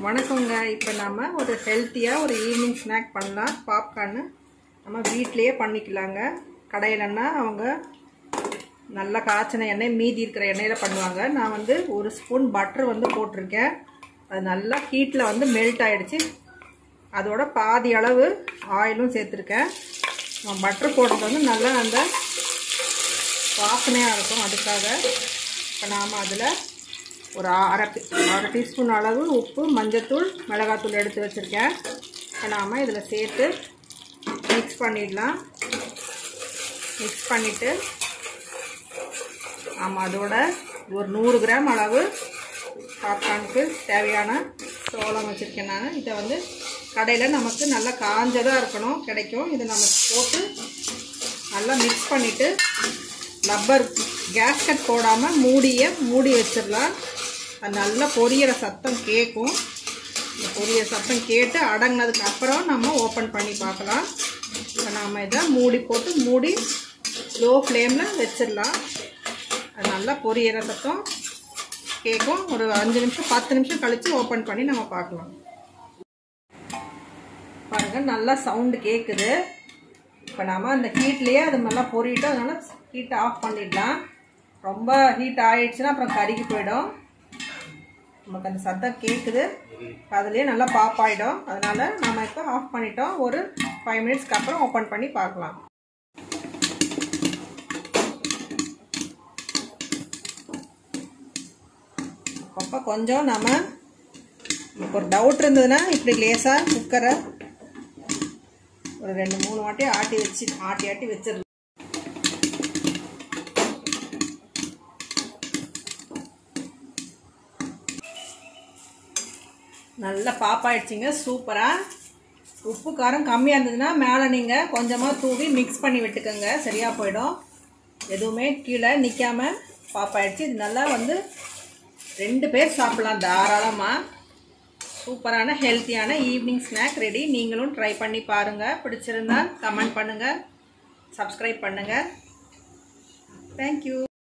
வணக்கங்க இப்போ நாம ஒரு ஹெல்த்தியாக ஒரு ஈவினிங் ஸ்நாக் பண்ணலாம் பாப்கார்னு நம்ம வீட்டிலையே பண்ணிக்கலாங்க கடையிலன்னா அவங்க நல்லா காய்ச்சின எண்ணெய் மீதி இருக்கிற எண்ணெயில் பண்ணுவாங்க நான் வந்து ஒரு ஸ்பூன் பட்டர் வந்து போட்டிருக்கேன் அது நல்லா ஹீட்டில் வந்து மெல்ட் ஆகிடுச்சு அதோட பாதி அளவு ஆயிலும் சேர்த்துருக்கேன் நான் பட்டர் போடுறது வந்து நல்லா அந்த வாசனையாக இருக்கும் அதுக்காக இப்போ நாம் அதில் ஒரு அரை டீ- அரை டீஸ்பூன் அளவு உப்பு மஞ்சத்தூள் மிளகாத்தூள் எடுத்து வச்சுருக்கேன் இப்போ நாம் இதில் சேர்த்து மிக்ஸ் பண்ணிடலாம் மிக்ஸ் பண்ணிவிட்டு ஆமாம் அதோட ஒரு நூறு கிராம் அளவு பாப்கார்னுக்கு தேவையான சோளம் வச்சுருக்கேன் நான் இதை வந்து கடையில் நமக்கு நல்லா காஞ்சதாக இருக்கணும் கிடைக்கும் இதை நம்ம போட்டு நல்லா மிக்ஸ் பண்ணிவிட்டு ரப்பர் கேஸ்கட் போடாமல் மூடிய மூடி வச்சிடலாம் அது நல்லா பொரியிற சத்தம் கேட்கும் இந்த பொரியிற சத்தம் கேட்டு அடங்கினதுக்கு அப்புறம் நம்ம ஓப்பன் பண்ணி பார்க்கலாம் இப்போ நாம் இதை மூடி போட்டு மூடி ஸ்லோ ஃப்ளேமில் வச்சிடலாம் அது நல்லா பொரியிற சத்தம் கேட்கும் ஒரு அஞ்சு நிமிஷம் பத்து நிமிஷம் கழித்து ஓப்பன் பண்ணி நம்ம பார்க்கலாம் பாருங்கள் நல்லா சவுண்டு கேட்குது இப்போ நாம அந்த ஹீட்லேயே அது நல்லா பொரியிட்டோம் அதனால ஹீட் ஆஃப் பண்ணிடலாம் ரொம்ப ஹீட் ஆயிடுச்சுன்னா அப்புறம் கருகி போயிடும் நமக்கு அந்த சத்தம் கேட்குது அதுலேயே நல்லா பாப் ஆகிடும் அதனால நம்ம இப்போ ஆஃப் பண்ணிட்டோம் ஒரு ஃபைவ் மினிட்ஸ்க்கு அப்புறம் ஓப்பன் பண்ணி பார்க்கலாம் அப்போ கொஞ்சம் நம்ம இப்போ ஒரு டவுட் இருந்ததுன்னா இப்படி லேசாக குக்கரை ஒரு ரெண்டு மூணு வாட்டி ஆட்டி வச்சு ஆட்டி ஆட்டி வச்சிடலாம் நல்லா பாப்பாயிடுச்சிங்க சூப்பராக உப்பு காரம் கம்மியாக இருந்ததுன்னா மேலே நீங்கள் கொஞ்சமாக தூவி மிக்ஸ் பண்ணி விட்டுக்கோங்க சரியாக போயிடும் எதுவுமே கீழே நிற்காம பாப்பாயிடுச்சு இது நல்லா வந்து ரெண்டு பேர் சாப்பிட்லாம் தாராளமாக சூப்பரான ஹெல்த்தியான ஈவினிங் ஸ்நாக் ரெடி நீங்களும் ட்ரை பண்ணி பாருங்கள் பிடிச்சிருந்தா கமெண்ட் பண்ணுங்கள் சப்ஸ்கிரைப் பண்ணுங்கள் தேங்க்யூ